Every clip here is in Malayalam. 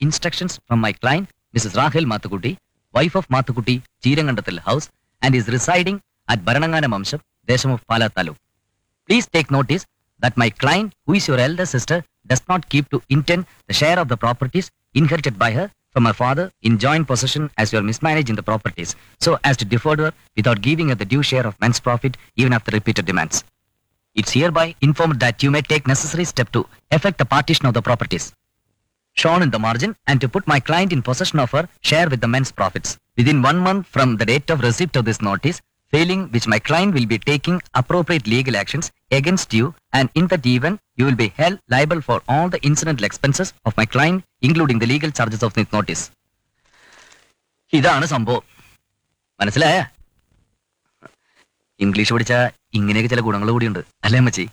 instructions from my client, Mrs. Rahel Mathukutti, wife of Mathukutti, Cheerangandathil House, and is residing at Baranangana Mamsham, Desham of Pala Taluk. Please take notice that my client, who is your elder sister, does not keep to intend the share of the properties inherited by her from her father in joint possession as you are mismanaging the properties, so as to defer her without giving her the due share of men's profit even after repeated demands. It's hereby informed that you may take necessary step to effect the partition of the properties shown in the margin and to put my client in possession of her share with the men's profits within one month from the date of receipt of this notice, failing which my client will be taking appropriate legal actions against you and in that event you will be held liable for all the incidental expenses of my client including the legal charges of this notice. ഇതാണ് സംഭവം മനസ്സിലായ ഇംഗ്ലീഷ് പഠിച്ച ഇങ്ങനെയൊക്കെ ചില ഗുണങ്ങൾ കൂടിയുണ്ട് അല്ലേ അമ്മച്ചി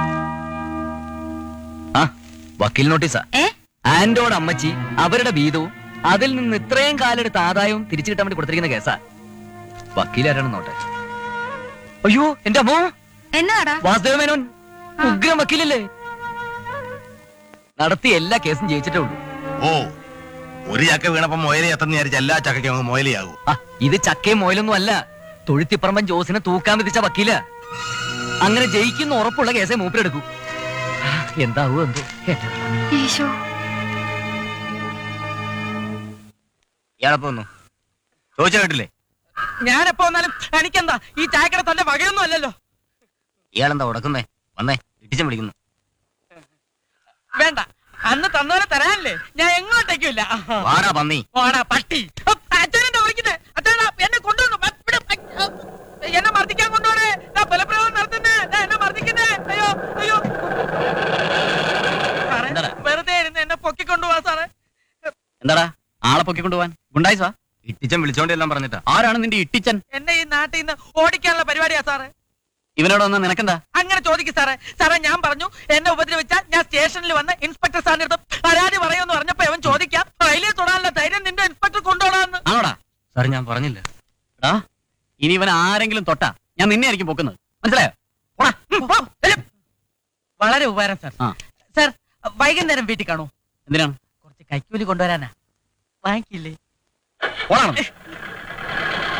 ആ വക്കീൽ നോട്ടീസാ ഏ ആന്റോട് അമ്മച്ചി അവരുടെ വീതവും അതിൽ നിന്ന് ഇത്രയും കാലെടുത്ത ആദായവും തിരിച്ചു കിട്ടാൻ വേണ്ടി കൊടുത്തിരിക്കുന്ന കേസാ വക്കീലാരാണ് നോട്ടെ അയ്യോ എന്റെ അമ്മോ എന്നാടാ വാസുദേവ മേനോൻ ഉഗ്രം വക്കീലല്ലേ നടത്തിയ എല്ലാ കേസും ജയിച്ചിട്ടേ ഉള്ളൂ ഓ ഒരു ചക്ക വീണപ്പോ മൊയലി എത്തുന്ന വിചാരിച്ച എല്ലാ ചക്കയ്ക്കും അങ്ങ് മൊയലിയാകും ആ ഇത് ചക്കയും മോയിലൊന്നും അല്ല തൊഴുത്തിപ്പറമ്പൻ ജോസിനെ തൂക്കാൻ വിധിച്ച വക്കീല അങ്ങനെ ജയിക്കുന്ന ഉറപ്പുള്ള കേസേ മൂപ്പിലെടുക്കൂ ആ, എന്താവോ എന്തോ എന്റെ ഈശോ ഇയാളെപ്പോ വന്നു ചോദിച്ച കേട്ടില്ലേ ഞാനെപ്പോ വന്നാലും എനിക്കെന്താ ഈ ചായക്കട തന്റെ വകയൊന്നും അല്ലല്ലോ ഇയാളെന്താ ഉടക്കുന്നേ വന്നേ ഇട്ടിച്ചും വിളിക്കുന്നു വേണ്ട അന്ന് തന്നവരെ തരാനല്ലേ ഞാൻ എങ്ങോട്ടേക്കും ഇല്ല വാടാ പന്നി ഓടാ പട്ടി അച്ഛനെ വിളിക്കുന്നേ അച്ഛനാ എന്നെ കൊണ്ടുവന്നു ബ- ഇവിടെ, അ, അ, എന്നെ മർദ്ദിക്കാൻ കൊണ്ടുപോണേ ഞാൻ ബലപ്രയോഗം നടത്തുന്നേ ദാ എന്നെ മർദ്ദിക്കുന്നേ അയ്യോ അയ്യോ സാറേ, എന്താടാ? വെറുതെ ഇരുന്ന് എന്നെ പൊക്കിക്കൊണ്ടുപോവാ സാറേ എന്താടാ ആളെ പൊക്കിക്കൊണ്ടുപോവാൻ ഗുണ്ടായിസാ ഇട്ടിച്ചൻ വിളിച്ചോണ്ട് എല്ലാം പറഞ്ഞിട്ടാ ആരാണ് നിന്റെ ഇട്ടിച്ചൻ എന്നെ ഈ നാട്ടിൽ നിന്ന് ഓടിക്കാനുള്ള പരിപാടിയാ സാറേ ഇവനോട് വന്ന് നിനക്കെന്താ അങ്ങനെ ചോദിക്കും സാറേ സാറേ ഞാൻ പറഞ്ഞു എന്നെ ഉപദ്രവിച്ചാൽ ഞാൻ സ്റ്റേഷനിൽ വന്ന് ഇൻസ്പെക്ടർ സാറിന്റെ അടുത്ത് പരാതി പറയുമെന്ന് പറഞ്ഞപ്പോ അവൻ ചോദിക്കാം റെയിലിൽ തൊടാനുള്ള ധൈര്യം നിന്റെ ഇൻസ്പെക്ടർ കൊണ്ടുപോടാന്ന് ആണോടാ സാർ ഞാൻ പറഞ്ഞില്ല എടാ ഇനി ഇവൻ ആരെങ്കിലും തൊട്ടാ ഞാൻ നിന്നെ ആയിരിക്കും പൊക്കുന്നത് മനസ്സിലായോ പോടാ. വളരെ ഉപകാരം സാർ ആ. സാർ വൈകുന്നേരം വീട്ടിൽ കാണൂ എന്തിനാണ് കുറച്ച് കൈക്കൂലി കൊണ്ടുവരാനാ വാങ്ങിക്കില്ലേ പോടാ